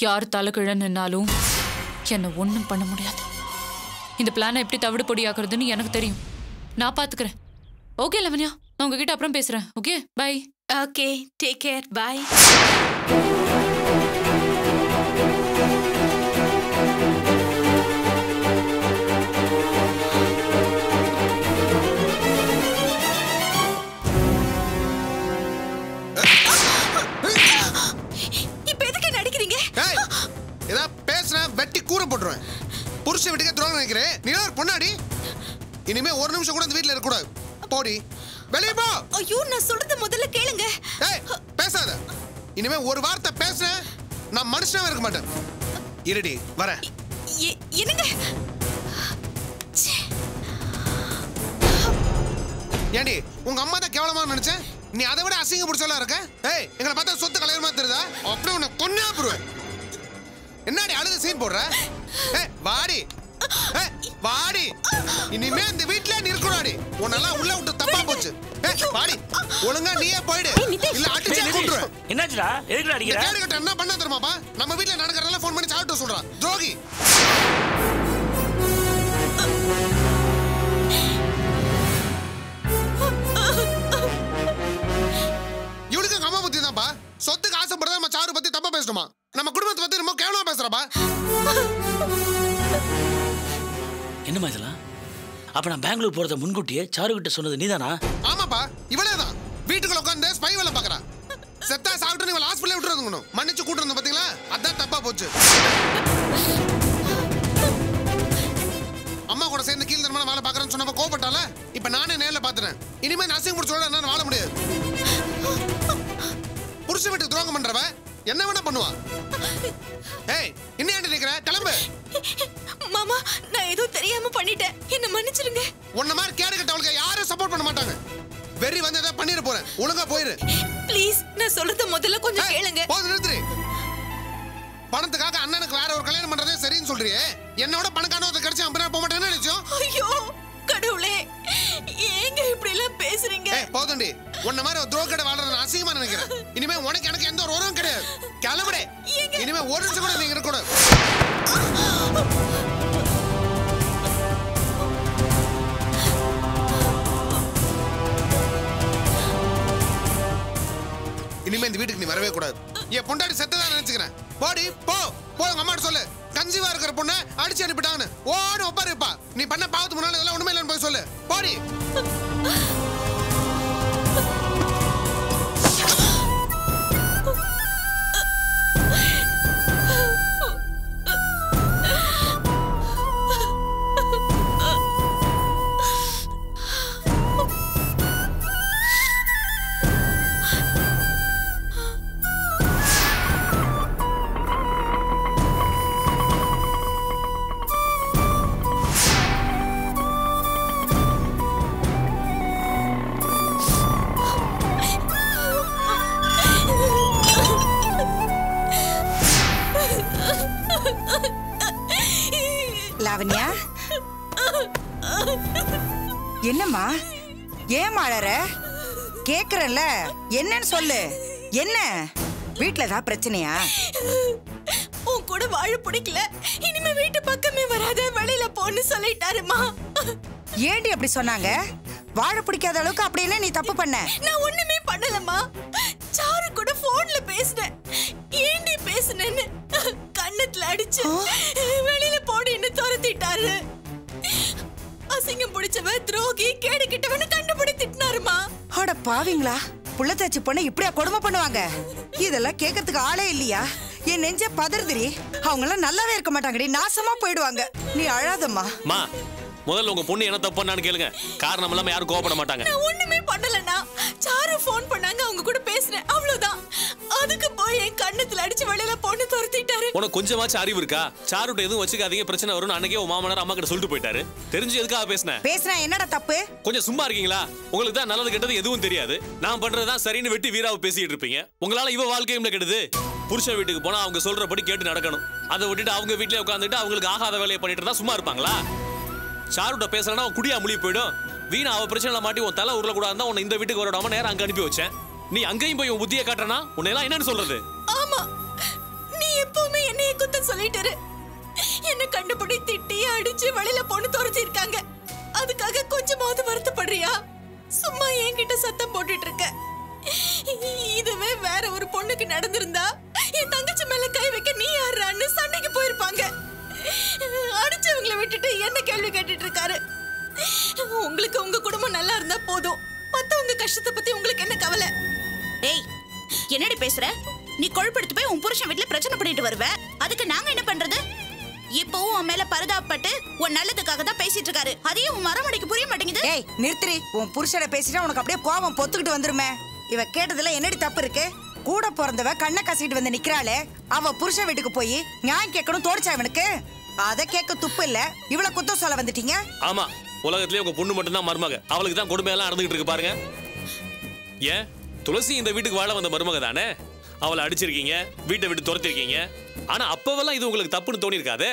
யார் தலைக்கிழ நின்னாலும் என்னை ஒன்றும் பண்ண முடியாது இந்த பிளானை எப்படி தவிடு பொடியாக்குறதுன்னு எனக்கு தெரியும் நான் பார்த்துக்கிறேன் ஓகே லவன்யா நான் உங்ககிட்ட அப்புறம் பேசுகிறேன் okay bye okay take care bye இப்ப எதுக்கு நடிக்கிறீங்க ஏய் ஏதா பேசுன வெட்டி கூற போட்டுருவேன் புருஷ வீட்டுக்கே துரோகம் நினைக்கிறேன் நீ ஒரு பொண்ணாடி இனிமே ஒரு நிமிஷம் கூட இந்த வீட்ல இருக்க கூடாது போடி வெளியே போ ஐயோ நான் சொல்றது முதல்ல கேளுங்க ஏய் பேசாத இனிமே ஒரு வார்த்தை பேசுன நான் மனுஷனாவே இருக்க மாட்டேன் இருடி வரேன் எ- என்னங்க ஏண்டி உங்க அம்மா தான் கேவலமா நினைச்சேன் நீ அதை விட அசிங்க பிடிச்சலாம் இருக்க ஏய் எங்களை பார்த்தா சொத்து கலையமா தெரியுதா அப்படியே உன்னை கொன்னே போடுவேன் என்னடி அழுது சீன் போடுற ஏய் வாடி ஏய் வாடி இனிமே இந்த வீட்ல நீ இருக்கணும்டி உன்னெல்லாம் உள்ள விட்டு தப்பா போச்சு ஏய் வாடி ஒழுங்கா நீயே போயிடு இல்ல அடிச்சே கொண்டுருவேன் என்னாச்சுடா எதுக்குடா இந்த அடிக்கிற கேடு கட்ட என்ன பண்ண தெரியுமாப்பா நம்ம வீட்ல நடக்கிறதெல்லாம் ஃபோன் பண்ணி சாப்பிட்டு சொல்றான் துரோகி இவளுக்கு எங்க அம்மா பத்தி தான்ப்பா சொத்துக்கு ஆசைப்படுறதா நம்ம சாரு பத்தி தப்பா பேசணுமா நம்ம குடும்பத்தை பத்தி ரொம்ப கேவலமா பேசுறப்பா என்னம்மா இதெல்லாம் அப்ப நான் பெங்களூர் போறத முன்கூட்டியே சாரு கிட்ட சொன்னது நீதானா ஆமாப்பா இவளே தான் வீட்டுக்குள்ள உட்காந்து ஸ்பை வேலை பாக்குறா செத்தா சாப்பிட்டு இவள் ஹாஸ்பிட்டல் விட்டுருந்துங்கணும் மன்னிச்சு கூட்டு வந்த பாத்தீங்களா அதான் தப்பா போச்சு அம்மா கூட சேர்ந்து கீழ் தரமான வேலை பாக்குறேன்னு சொன்னப்ப கோபப்பட்டால இப்ப நானே நேர்ல பாத்துறேன் இனிமே நர்சிங் முடிச்சோட என்னால வாழ முடியாது புருஷ வீட்டுக்கு துரோகம் பண்றவ என்ன வேணா பண்ணுவா ஏய் இன்னும் நிக்கிற கிளம்பு மாமா நான் ஏதோ தெரியாம பண்ணிட்டேன் என்ன மன்னிச்சிருங்க உன்ன மாதிரி கேடு கட்டவளுக்கு யாரும் சப்போர்ட் பண்ண மாட்டாங்க வெறி வந்து ஏதாவது பண்ணிட போறேன் ஒழுங்கா போயிரு ப்ளீஸ் நான் சொல்றத முதல்ல கொஞ்சம் ஏய், கேளுங்க போதும் நிறுத்துரு பணத்துக்காக அண்ணனுக்கு வேற ஒரு கல்யாணம் பண்றதே சரின்னு சொல்றியே என்னோட பணக்கான ஒருத்தர் கிடைச்சு அப்படின்னா போக மாட்டேன்னு நினைச்சோம் ஐயோ கடவுளே ஏங்க இப்படி எல்லாம் பேசுறீங்க ஏய் போதுண்டி உன்ன மாதிரி ஒரு துரோக்கடை வாழ்றத நான் அசிங்கமா நினைக்கிறேன் இனிமே உனக்கு எனக்கு எந்த ஒரு உறவும் கிடையாது கிளம்புடே ஏங்க? இனிமே ஒரு நிமிஷம் கூட நீங்க இருக்கக்கூடாது இனிமே இந்த வீட்டுக்கு நீ வரவே கூடாது என் பொண்டாடி செத்ததா நினைச்சுக்கிறேன் போடி போ போ உங்க அம்மாட்ட சொல்லு கஞ்சிவா இருக்கிற பொண்ணை அடிச்சு அனுப்பிட்டாங்கன்னு ஓடு ஒப்பாரு இருப்பா நீ பண்ண பாவத்து முன்னால இதெல்லாம் ஒண்ணுமே இல்லைன்னு போய் சொல்லு போடி லாவண்யா என்னம்மா ஏன் அழற கேக்குறல்ல என்னன்னு சொல்லு என்ன வீட்ல ஏதாவது பிரச்சனையா உன் கூட வாழ பிடிக்கல இனிமே வீட்டு பக்கமே வராத வெளியில போன்னு சொல்லிட்டாருமா ஏண்டி அப்படி சொன்னாங்க வாழ பிடிக்காத அளவுக்கு அப்படி என்ன நீ தப்பு பண்ண நான் ஒண்ணுமே பண்ணலம்மா சாரு கூட போன்ல பேசினேன் ஏண்டி பேசுனேன்னு கண்ணத்துல அடிச்சு வெளியில போடின்னு துரத்திட்டாரு அசிங்கம் பிடிச்சவ துரோகி கேடு கிட்டவனு கண்டுபிடி திட்டினாருமா அட பாவிங்களா புள்ள தச்சு பொண்ணை இப்படியா கொடுமை பண்ணுவாங்க இதெல்லாம் கேட்கறதுக்கு ஆளே இல்லையா என் நெஞ்ச பதறுதுரி அவங்க எல்லாம் நல்லாவே இருக்க மாட்டாங்கடி நாசமா போயிடுவாங்க நீ அழாதம்மா மா முதல்ல உங்க பொண்ணு என்ன தப்பு பண்ணான்னு கேளுங்க காரணம் இல்லாம யாரும் கோவப்பட மாட்டாங்க நான் ஒண்ணுமே பண்ணலண்ணா சாரு ஃபோன் பண்ணாங்க அவங்க கூட பேசினேன் அவ்வளவுதான் அதுக்கு போய் என் கண்ணத்துல அடிச்சு வெளியில போன்னு துரத்திட்டாரு உனக்கு கொஞ்சமாச்சும் அறிவு இருக்கா சாருட்ட எதுவும் வச்சுக்காதீங்க பிரச்சனை வரும்னு அன்னைக்கே உன் மாமனார் அம்மா கிட்ட சொல்லிட்டு போயிட்டாரு தெரிஞ்சு எதுக்காக பேசினேன் பேசுனா என்னடா தப்பு கொஞ்சம் சும்மா இருக்கீங்களா உங்களுக்கு தான் நல்லது கெட்டது எதுவும் தெரியாது நான் பண்றதுதான் சரின்னு வெட்டி வீராவை பேசிட்டு இருப்பீங்க உங்களால இவ வாழ்க்கையும் கெடுது புருஷன் வீட்டுக்கு போனா அவங்க சொல்றபடி கேட்டு நடக்கணும் அதை விட்டுட்டு அவங்க வீட்லயே உட்காந்துட்டு அவங்களுக்கு ஆகாத வேலையை பண்ணிட்டு இருந்தா சும்மா இருப்பாங்களா சாருட்ட பேசுறேன்னா அவன் குடியா முழிய போயிடும் வீணா அவ பிரச்சனை மாட்டி உன் தலை உருள கூடாது உன்னை இந்த வீட்டுக்கு வரடாம நேரம் அங்க அனுப்பி வச்சேன் நீ அங்கேயும் போய் உன் புத்தியை காட்டுறனா உன்னை எல்லாம் என்னன்னு சொல்றது ஆமா நீ எப்பவுமே என்ன என்னையே குத்தம் சொல்லிட்டாரு என்ன கண்டுபிடி திட்டி அடிச்சு வெளியில பொண்ணு துரத்தி இருக்காங்க அதுக்காக கொஞ்சமாவது வருத்தப்படுறியா சும்மா என்கிட்ட சத்தம் போட்டுட்டு இருக்க இதுவே வேற ஒரு பொண்ணுக்கு நடந்திருந்தா என் தங்கச்சி மேல கை வைக்க நீ யாருன்னு சண்டைக்கு போயிருப்பாங்க அடிச்சவங்களை விட்டுட்டு என்ன கேள்வி கேட்டுட்டு இருக்காரு உங்களுக்கு உங்க குடும்பம் நல்லா இருந்தா போதும் மத்தவங்க கஷ்டத்தை பத்தி உங்களுக்கு என்ன கவலை டேய் என்னடி பேசுற நீ கொழுப்படுத்து போய் உன் புருஷன் வீட்ல பிரச்சனை பண்ணிட்டு வருவ அதுக்கு நாங்க என்ன பண்றது இப்பவும் உன் மேல பரிதாபப்பட்டு உன் நல்லதுக்காக தான் பேசிட்டு இருக்காரு அதையும் உன் மரமடிக்கு புரிய மாட்டேங்குது ஏய் நிறுத்துறி உன் புருஷனை பேசிட்டா உனக்கு அப்படியே கோபம் பொத்துக்கிட்டு வந்துருமே இவ கேட்டதுல என்னடி தப்பு இருக்கு கூட பிறந்தவ கண்ணை கசிட்டு வந்து நிக்கிறாளே அவ புருஷன் வீட்டுக்கு போய் நியாயம் கேட்கணும் தோடிச்சா இவனுக்கு அத கேட்க துப்பு இல்ல இவ்வளவு குத்தம் சொல்ல வந்துட்டீங்க ஆமா உலகத்திலே உங்க பொண்ணு மட்டும்தான் மருமக அவளுக்கு தான் கொடுமையெல்லாம் நடந்துகிட்டு இருக்கு பாருங்க ஏன் துளசி இந்த வீட்டுக்கு வாழ வந்த மருமக தானே அவளை அடிச்சிருக்கீங்க வீட்டை விட்டு துரத்திருக்கீங்க ஆனா அப்பவெல்லாம் இது உங்களுக்கு தப்புன்னு தோணிருக்காதே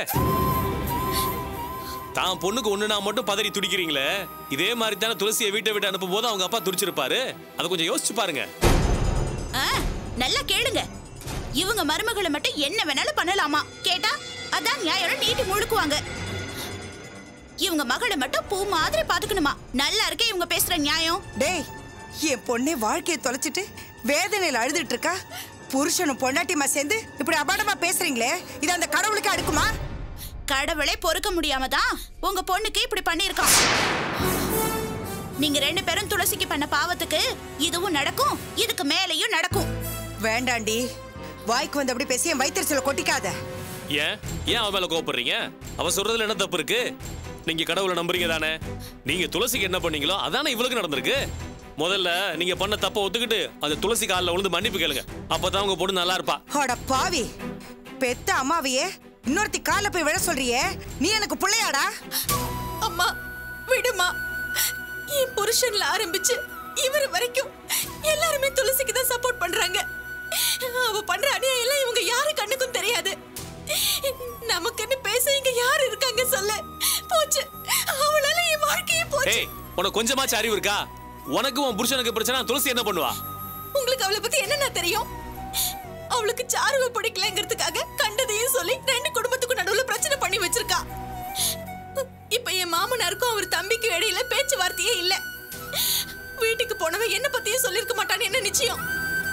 தான் பொண்ணுக்கு ஒண்ணுனா மட்டும் பதறி துடிக்கிறீங்களே இதே மாதிரி தானே துளசியை வீட்டை விட்டு அனுப்பும் போது அவங்க அப்பா துடிச்சிருப்பாரு அதை கொஞ்சம் யோசிச்சு பாருங்க ஆ, நல்லா கேளுங்க இவங்க மருமகளை மட்டும் என்ன வேணாலும் பண்ணலாமா கேட்டா அதான் நியாயம் நீட்டி முழுக்குவாங்க இவங்க மகளை மட்டும் பூ மாதிரி பாத்துக்கணுமா நல்லா இருக்கே இவங்க பேசுற நியாயம் டேய் என் பொண்ணே வாழ்க்கையை தொலைச்சிட்டு வேதனையில அழுதுட்டு இருக்கா புருஷனும் பொண்டாட்டிமா சேர்ந்து இப்படி அபாடமா பேசுறீங்களே இது அந்த கடவுளுக்கு அடுக்குமா கடவுளே பொறுக்க முடியாம தான் உங்க பொண்ணுக்கு இப்படி பண்ணிருக்கான் நீங்க ரெண்டு பேரும் துளசிக்கு பண்ண பாவத்துக்கு இதுவும் நடக்கும் இதுக்கு மேலேயும் நடக்கும் வேண்டாண்டி வாய்க்கு வந்தபடி பேசி என் வயிற்றுச்சல கொட்டிக்காத ஏன் ஏன் அவ மேல கோவப்படுறீங்க அவ சொல்றதுல என்ன தப்பு இருக்கு நீங்க கடவுளை நம்புறீங்க தானே நீங்க துளசிக்கு என்ன பண்ணீங்களோ அதானே இவளுக்கு நடந்திருக்கு முதல்ல நீங்க பண்ண தப்ப ஒத்துக்கிட்டு அந்த துளசி காலில் விழுந்து மன்னிப்பு கேளுங்க அப்பதான் உங்க பொண்ணு நல்லா இருப்பா அட பாவி பெத்த அம்மாவையே இன்னொருத்தி கால போய் விழ சொல்றியே நீ எனக்கு பிள்ளையாடா அம்மா விடுமா என் புருஷன்ல ஆரம்பிச்சு இவர் வரைக்கும் எல்லாருமே துளசிக்கு தான் சப்போர்ட் பண்றாங்க அவ பண்ற அநியாயம் எல்லாம் இவங்க யாரு கண்ணுக்கும் தெரியாது நமக்குன்னு பேச இங்க யாரு இருக்காங்க சொல்ல போச்சு அவளால என் வாழ்க்கையே போச்சு ஏய் உனக்கு கொஞ்சமாச்சும் அறிவு இருக்கா உனக்கு உன் புருஷனுக்கு பிரச்சனை துளசி என்ன பண்ணுவா உங்களுக்கு அவளை பத்தி என்னென்ன தெரியும் அவளுக்கு சாருவ பிடிக்கலங்கிறதுக்காக கண்டதையும் சொல்லி ரெண்டு குடும்பத்துக்கும் நடுவுல பிரச்சனை பண்ணி வச்சிருக்கா இப்ப என் மாமனாருக்கும் அவர் தம்பிக்கும் இடையில பேச்சுவார்த்தையே இல்ல வீட்டுக்கு போனவ என்ன பத்தியும் சொல்லிருக்க மாட்டான்னு என்ன நிச்சயம்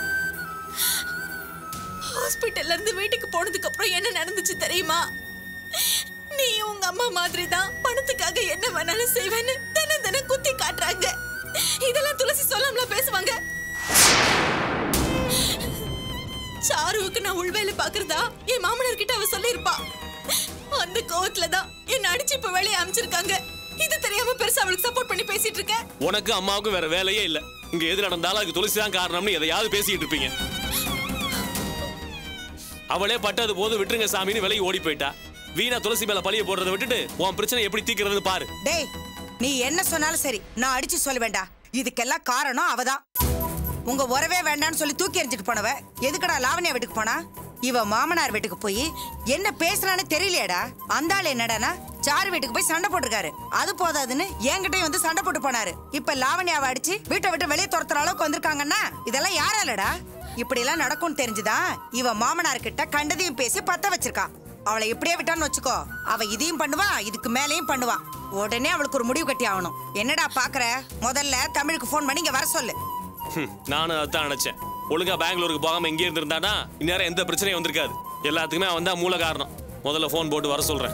ஹாஸ்பிட்டல்ல இருந்து வீட்டுக்கு போனதுக்கு அப்புறம் என்ன நடந்துச்சு தெரியுமா நீ உங்க அம்மா மாதிரி தான் பணத்துக்காக என்ன வேணாலும் செய்வேன்னு தினம் தினம் குத்தி காட்டுறாங்க இதெல்லாம் துளசி சொல்லாமல பேசுவாங்க சாருவுக்கு நான் உள்வேலை பாக்குறதா என் மாமனார் கிட்ட அவ சொல்லிருப்பா அந்த கோவத்துல தான் என்ன அடிச்சு இப்ப வெளியே அமிச்சிருக்காங்க இது தெரியாம பெருசா அவளுக்கு சப்போர்ட் பண்ணி பேசிட்டு இருக்க உனக்கு அம்மாவுக்கும் வேற வேலையே இல்ல இங்க எது நடந்தாலும் அதுக்கு துளசி தான் காரணம்னு எதையாவது பேசிட்டு இருப்பீங்க அவளே பட்டது போது விட்டுருங்க சாமின்னு விலகி ஓடி போயிட்டா வீணா துளசி மேல பழிய போடுறதை விட்டுட்டு உன் பிரச்சனை எப்படி தீக்கிறதுன்னு பாரு டேய் நீ என்ன சொன்னாலும் சரி நான் அடிச்சு சொல்ல வேண்டாம் இதுக்கெல்லாம் காரணம் அவதான் உங்க உறவே வேண்டாம்னு சொல்லி தூக்கி எறிஞ்சிட்டு போனவ எதுக்குடா லாவண்யா வீட்டுக்கு போனா இவ மாமனார் வீட்டுக்கு போய் என்ன பேசுறான்னு தெரியலையேடா அந்த ஆள் என்னடானா சாரு வீட்டுக்கு போய் சண்டை போட்டிருக்காரு அது போதாதுன்னு என்கிட்டயும் வந்து சண்டை போட்டு போனாரு இப்ப லாவண்யாவை அடிச்சு வீட்டை விட்டு வெளியே துரத்துற அளவுக்கு வந்திருக்காங்கன்னா இதெல்லாம் யாராலடா இப்படி எல்லாம் நடக்கும்னு தெரிஞ்சுதான் இவ மாமனார் கிட்ட கண்டதையும் பேசி பத்த வச்சிருக்கா அவளை இப்படியே விட்டான்னு வச்சுக்கோ அவ இதையும் பண்ணுவா இதுக்கு மேலேயும் பண்ணுவா உடனே அவளுக்கு ஒரு முடிவு கட்டி ஆகணும் என்னடா பாக்குற முதல்ல தமிழுக்கு ஃபோன் பண்ணி இங்க வர சொல்லு ஹம், நானும் அதான் நினைச்சேன் ஒழுங்கா பெங்களூருக்கு போகாம இங்கே இருந்திருந்தானா இந்நேரம் எந்த பிரச்சனையும் வந்திருக்காது எல்லாத்துக்குமே அவன் தான் மூல காரணம் முதல்ல ஃபோன் போட்டு வர சொல்றேன்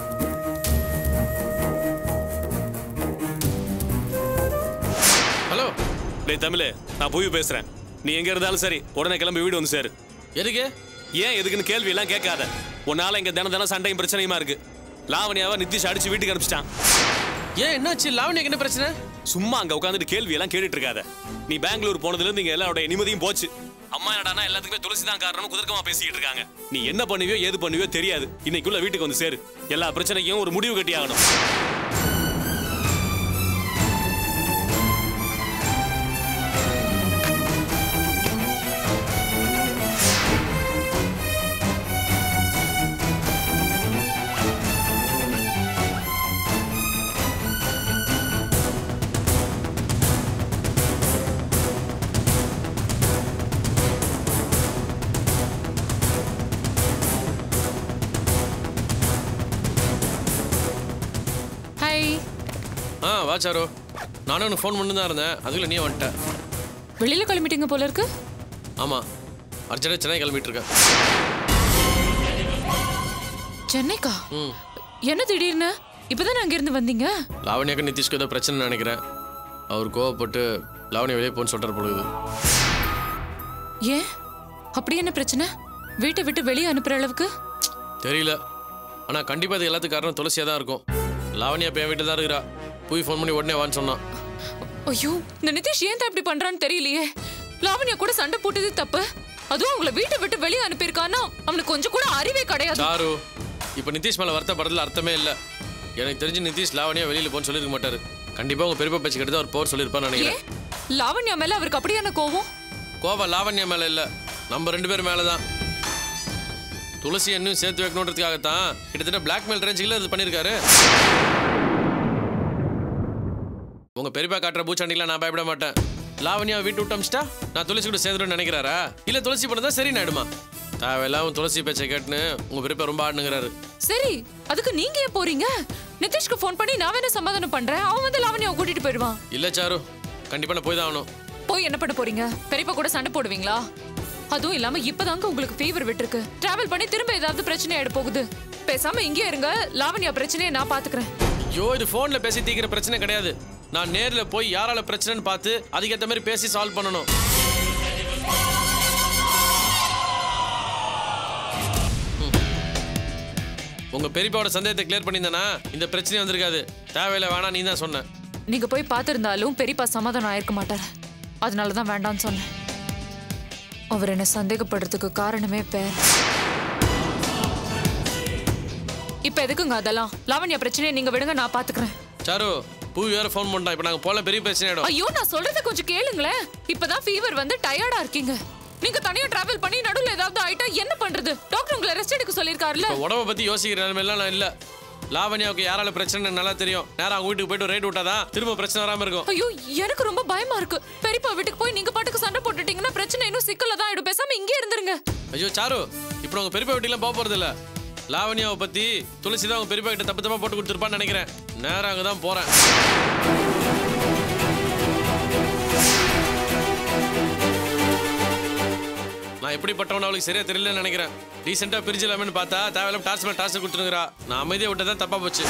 ஹலோ டேய் தமிழ் நான் புவி பேசுறேன் நீ எங்க இருந்தாலும் சரி உடனே கிளம்பி வீடு வந்து சேரு எதுக்கு ஏன் எதுக்குன்னு கேள்வி எல்லாம் கேட்காத உன்னால இங்க தினம் தினம் சண்டையும் பிரச்சனையுமா இருக்கு லாவணியாவை நிதிஷ் அடிச்சு வீட்டுக்கு அனுப்பிச்சிட்டான் ஏன் என்னாச்சு லாவணிக்கு என்ன பிரச்சனை சும்மா அங்க உட்காந்துட்டு கேள்வி எல்லாம் கேட்டுட்டு இருக்காத நீ பெங்களூர் போனதுல இருந்து இங்க எல்லாரோட நிம்மதியும் போச்சு அம்மா என்னடானா எல்லாத்துக்குமே துளசி தான் காரணம் குதர்க்கமா பேசிக்கிட்டு இருக்காங்க நீ என்ன பண்ணுவியோ ஏது பண்ணுவியோ தெரியாது இன்னைக்குள்ள வீட்டுக்கு வந்து சேரு எல்லா பிரச்சனைக்கும் ஒரு முடிவு கட்டி ஆகணும் ஆ வா சாரு நானும் உனக்கு ஃபோன் பண்ணி தான் இருந்தேன் அதுக்குள்ள நீ வந்துட்ட வெளியில கிளம்பிட்டீங்க போல இருக்கு ஆமாம் அர்ஜென்ட்டாக சென்னை கிளம்பிட்டு இருக்கேன் சென்னைக்கா ம் என்ன திடீர்னு இப்பதானே அங்கிருந்து வந்தீங்க லாவண்யாக்கு நிதிஷ்க்கு ஏதோ பிரச்சனை நினைக்கிறேன் அவர் கோவப்பட்டு லாவண்யா வெளியே போன்னு சொல்கிறார் பொழுது ஏன் அப்படி என்ன பிரச்சனை வீட்டை விட்டு வெளியே அனுப்புற அளவுக்கு தெரியல ஆனால் கண்டிப்பாக இது எல்லாத்துக்கும் காரணம் துளசியாக தான் இருக்கும் லாவண்யா இப்போ என் வீட்டில் தான் இருக்கிறா போய் ஃபோன் பண்ணி உடனே வான்னு சொன்னான் ஐயோ இந்த நிதிஷ் ஏன் தான் இப்படி பண்றான்னு தெரியலையே லாவண்யா கூட சண்டை போட்டது தப்பு அதுவும் அவங்கள வீட்டை விட்டு வெளியே அனுப்பியிருக்கான்னா அவனுக்கு கொஞ்சம் கூட அறிவே கிடையாது சாரு இப்போ நிதிஷ் மேலே வருத்தப்படுறதுல அர்த்தமே இல்லை எனக்கு தெரிஞ்சு நிதிஷ் லாவண்யா வெளியில் போன்னு சொல்லியிருக்க மாட்டாரு கண்டிப்பாக உங்கள் பெரியப்பா பேச்சு கிட்ட அவர் போர் சொல்லியிருப்பான்னு நினைக்கிறேன் ஏன் லாவண்யா மேல அவருக்கு அப்படியான கோவம் கோவம் லாவண்யா மேலே இல்லை நம்ம ரெண்டு பேர் மேலே தான் துளசி இன்னும் சேர்த்து வைக்கணுன்றதுக்காகத்தான் கிட்டத்தட்ட பிளாக்மெயில் ரேஞ்சுல இது பண்ணியிருக்காரு உங்க பெரியப்பா காட்டுற பூச்சாண்டிலாம் நான் பயப்பட மாட்டேன் லாவண்யா வீட்டு விட்டு அமிச்சிட்டா நான் துளசி கூட சேர்ந்துடும் நினைக்கிறாரா இல்ல துளசி பண்ணதா சரி நாயிடுமா தேவையில்லாம துளசி பேச்சை கேட்டுன்னு உங்க பெரியப்பா ரொம்ப ஆடுனுங்கிறாரு சரி அதுக்கு நீங்க ஏன் போறீங்க நிதிஷ்க்கு ஃபோன் பண்ணி நான் வேணா சமாதானம் பண்றேன் அவன் வந்து லாவண்யாவை கூட்டிட்டு போயிடுவான் இல்ல சாரு கண்டிப்பா நான் போய் தான் ஆகணும் போய் என்ன பண்ண போறீங்க பெரியப்பா கூட சண்டை போடுவீங்களா அதுவும் இல்லாம இப்பதாங்க உங்களுக்கு ஃபீவர் விட்டுருக்கு டிராவல் பண்ணி திரும்ப ஏதாவது பிரச்சனை ஆயிட போகுது பேசாம இங்கே இருங்க லாவண்யா பிரச்சனையை நான் பாத்துக்கிறேன் ஐயோ இது ஃபோன்ல பேசி தீக்கிற பிரச்சனை கிடையாது நான் நேர்ல போய் யாரால பிரச்சனைன்னு பார்த்து அதுக்கேற்ற மாதிரி பேசி சால்வ் பண்ணணும் ம். உங்க பெரியப்பாவோட சந்தேகத்தை கிளியர் பண்ணியிருந்தேனா இந்த பிரச்சனை வந்திருக்காது தேவையில்லை வேணாம் நீ தான் சொன்ன நீங்க போய் பார்த்திருந்தாலும் பெரியப்பா சமாதானம் ஆயிருக்க மாட்டாரு அதனால தான் வேண்டாம்னு சொன்னேன் அவர் என்ன சந்தேகப்படுறதுக்கு காரணமே பேர் இப்ப எதுக்குங்க அதெல்லாம் லாவண்யா பிரச்சனையை நீங்க விடுங்க நான் பாத்துக்கிறேன் சாரு பூ வேற ஃபோன் பண்ணிட்டா இப்போ நாங்கள் போல பெரிய பிரச்சனை ஆயிடும் ஐயோ நான் சொல்றத கொஞ்சம் கேளுங்களேன் இப்பதான் ஃபீவர் வந்து டயர்டா இருக்கீங்க நீங்க தனியா டிராவல் பண்ணி நடுவுல ஏதாவது ஆயிட்டா என்ன பண்றது டாக்டர் உங்களை ரெஸ்ட் எடுக்க சொல்லிருக்காருல்ல இப்போ உடம்ப பத்தி யோசிக்கிற நிலைமையெல்லாம் நான் இல்லை லாவண்யாவுக்கு யாரால பிரச்சனை நல்லா தெரியும் நேரா அவங்க வீட்டுக்கு போயிட்டு ரேட் விட்டாதான் திரும்ப பிரச்சனை வராம இருக்கும் ஐயோ எனக்கு ரொம்ப பயமா இருக்கு பெரியப்பா வீட்டுக்கு போய் நீங்க பாட்டுக்கு சண்டை போட்டுட்டீங்கன்னா பிரச்சனை இன்னும் சிக்கல தான் ஆயிடும் பேசாம இங்கே இருந்துருங்க ஐயோ சாரு இப்போ உங்க பெரியப்பா வீட்டுக்குலாம் போக போறது இல்ல லாவண்யாவை பத்தி துளசி தான் உங்க பெரியப்பா கிட்ட தப்பு தப்பா போட்டு கொடுத்துருப்பான்னு நினைக்கிறேன் நேரா அங்கே தான் போறேன் நான் எப்படிப்பட்டவன் அவளுக்கு சரியா தெரியலன்னு நினைக்கிறேன் ரீசெண்டா பிரிஞ்சிடலாமேன்னு பார்த்தா தேவையில்லாம டார்ச் மேல டார்ச் கொடுத்துருங்கிறா நான் அமைதியை விட்டதான் தப்பா போச்சு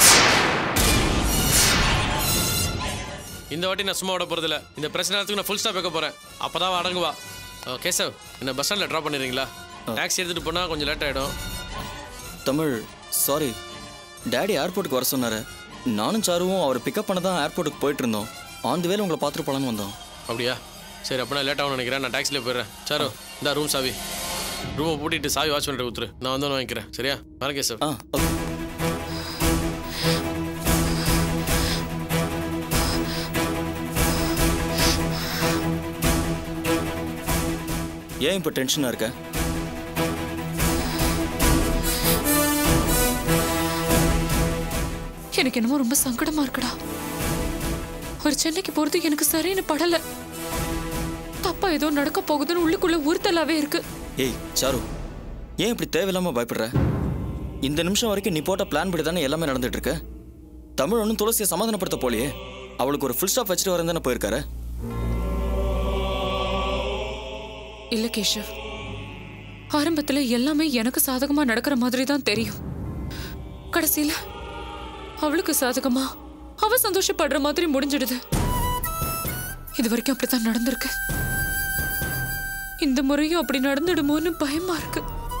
இந்த வாட்டி நான் சும்மா விட போறதில்ல இந்த பிரச்சனை நேரத்துக்கு நான் ஃபுல் ஸ்டாப் வைக்க போறேன் அப்பதான் அவ அடங்குவா அஹ் கேசவ் என்ன பஸ் ஸ்டாண்ட்ல ட்ராப் பண்ணிடுறீங்களா டாக்ஸி எடுத்துட்டு போனா கொஞ்சம் லேட் ஆயிடும் தமிழ் சாரி டேடி ஏர்போர்ட்டுக்கு வர சொன்னாரு நானும் சாருவும் அவரை பிக்கப் பண்ண தான் ஏர்போர்ட்டுக்கு போயிட்டு இருந்தோம் ஆன் தி வேல உங்களை பார்த்துட்டு போலான்னு வந்தோம் அப்படியா சரி அப்போ நான் லேட் ஆகும் நினைக்கிறேன் நான் டாக்ஸியில் போயிடுறேன் சாரு இந்த ரூம் சாவி ரூமை பூட்டிட்டு சாவி வாட்ச் பண்ணிட்டு கொடுத்துரு நான் வந்து வாங்கிக்கிறேன் சரியா வரேன் கேசவ் ஆ ஓகே ஏன் இப்போ டென்ஷனாக இருக்க எனக்கு என்னமோ ரொம்ப சங்கடமா இருக்குடா ஒரு சென்னைக்கு போறது எனக்கு சரின்னு படல தப்பா ஏதோ நடக்க போகுதுன்னு உள்ளுக்குள்ள உறுத்தலாவே இருக்கு ஏய் சாரு ஏன் இப்படி தேவையில்லாமல் பயப்படுற இந்த நிமிஷம் வரைக்கும் நீ போட்ட பிளான் படி தானே எல்லாமே நடந்துட்டு இருக்கு தமிழ் ஒன்றும் துளசியை சமாதானப்படுத்த போலையே அவளுக்கு ஒரு ஃபுல் ஸ்டாப் வச்சுட்டு வரேன் தானே போயிருக்காரு இல்ல கேஷவ் ஆரம்பத்துல எல்லாமே எனக்கு சாதகமா நடக்கிற மாதிரி தான் தெரியும் கடைசியில அவளுக்கு சாதகமா அவ சந்தோஷப்படுற மாதிரி முடிஞ்சிடுது இது வரைக்கும் அப்படித்தான் நடந்திருக்கு இந்த முறையும் அப்படி நடந்துடுமோன்னு பயமா இருக்கு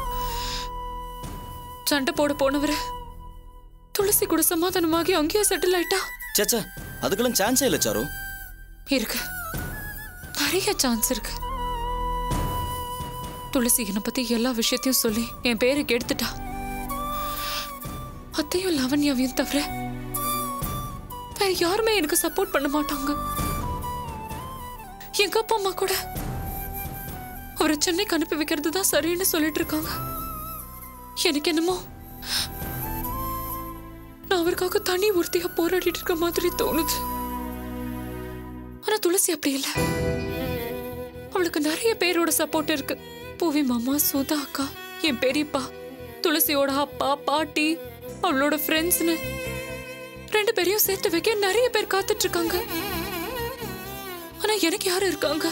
சண்டை போட போனவரு துளசி கூட சமாதானமாகி அங்கேயே செட்டில் ஆயிட்டா சேச்சா அதுக்கெல்லாம் சான்ஸே இல்லை சாரு இருக்கு நிறைய சான்ஸ் இருக்கு துளசி என்னை பத்தி எல்லா விஷயத்தையும் சொல்லி என் பேரை கெடுத்துட்டா அத்தையும் லாவண்யாவையும் தவிர வேற யாருமே எனக்கு சப்போர்ட் பண்ண மாட்டாங்க எங்க அப்பா அம்மா கூட அவரை சென்னைக்கு அனுப்பி வைக்கிறது தான் சரின்னு சொல்லிட்டு இருக்காங்க எனக்கு என்னமோ நான் அவருக்காக தனி ஒருத்தியா போராடிட்டு இருக்க மாதிரி தோணுது ஆனா துளசி அப்படி இல்ல அவளுக்கு நிறைய பேரோட சப்போர்ட் இருக்கு பூவி மாமா சுதா அக்கா என் பெரியப்பா துளசியோட அப்பா பாட்டி அவளோட ஃப்ரெண்ட்ஸ்னு ரெண்டு பேரையும் சேர்த்து வைக்க நிறைய பேர் காத்துட்டு இருக்காங்க ஆனா எனக்கு யாரு இருக்காங்க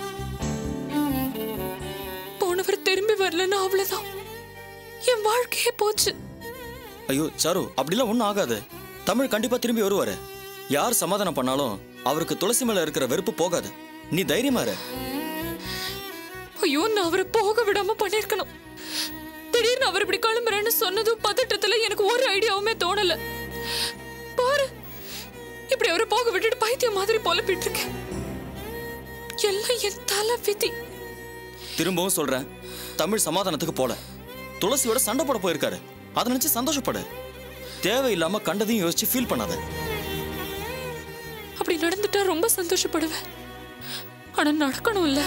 போனவர் திரும்பி வரலன்னா அவ்வளவுதான் என் வாழ்க்கையே போச்சு ஐயோ சாரு அப்படிலாம் ஒன்றும் ஆகாது தமிழ் கண்டிப்பா திரும்பி வருவாரு யார் சமாதானம் பண்ணாலும் அவருக்கு துளசி மேல இருக்கிற வெறுப்பு போகாது நீ தைரியமா இரு ஐயோ நான் அவரை போக விடாம பண்ணிருக்கணும் திடீர்னு அவர் இப்படி கிளம்புறேன்னு சொன்னதும் பதட்டத்துல எனக்கு ஒரு ஐடியாவுமே தோணல பாரு இப்படி அவரை போக விட்டுட்டு பைத்தியம் மாதிரி புலப்பிட்டு இருக்கேன் எல்லாம் என் தலை விதி திரும்பவும் சொல்றேன் தமிழ் சமாதானத்துக்கு போல துளசியோட சண்டை போட போயிருக்காரு அதை நினைச்சு சந்தோஷப்படு தேவையில்லாம கண்டதையும் யோசிச்சு ஃபீல் பண்ணாத அப்படி நடந்துட்டா ரொம்ப சந்தோஷப்படுவேன் ஆனா நடக்கணும்ல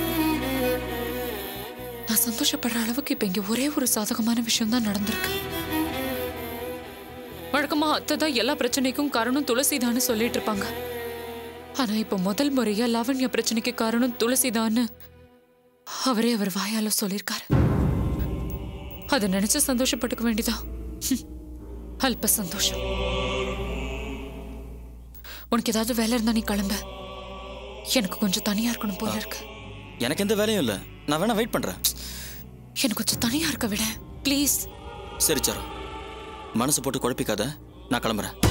நான் சந்தோஷப்படுற அளவுக்கு இப்ப இங்க ஒரே ஒரு சாதகமான விஷயம் தான் நடந்திருக்கு வழக்கமா அத்தை தான் எல்லா பிரச்சனைக்கும் காரணம் துளசிதான்னு சொல்லிட்டு இருப்பாங்க ஆனா இப்ப முதல் முறையா லாவண்யா பிரச்சனைக்கு காரணம் துளசிதான்னு அவரே அவர் வாயால சொல்லியிருக்காரு அதை நினைச்சு சந்தோஷப்பட்டுக்க வேண்டியதா அல்ப சந்தோஷம் உனக்கு ஏதாவது வேலை இருந்தா நீ கிளம்ப எனக்கு கொஞ்சம் தனியா இருக்கணும் போல இருக்கு எனக்கு எந்த வேலையும் இல்ல நான் வேணா வெயிட் பண்றேன் எனக்கு கொஞ்சம் தனியா இருக்க விட ப்ளீஸ் சரி சாரு மனசு போட்டு குழப்பிக்காத நான் கிளம்புறேன்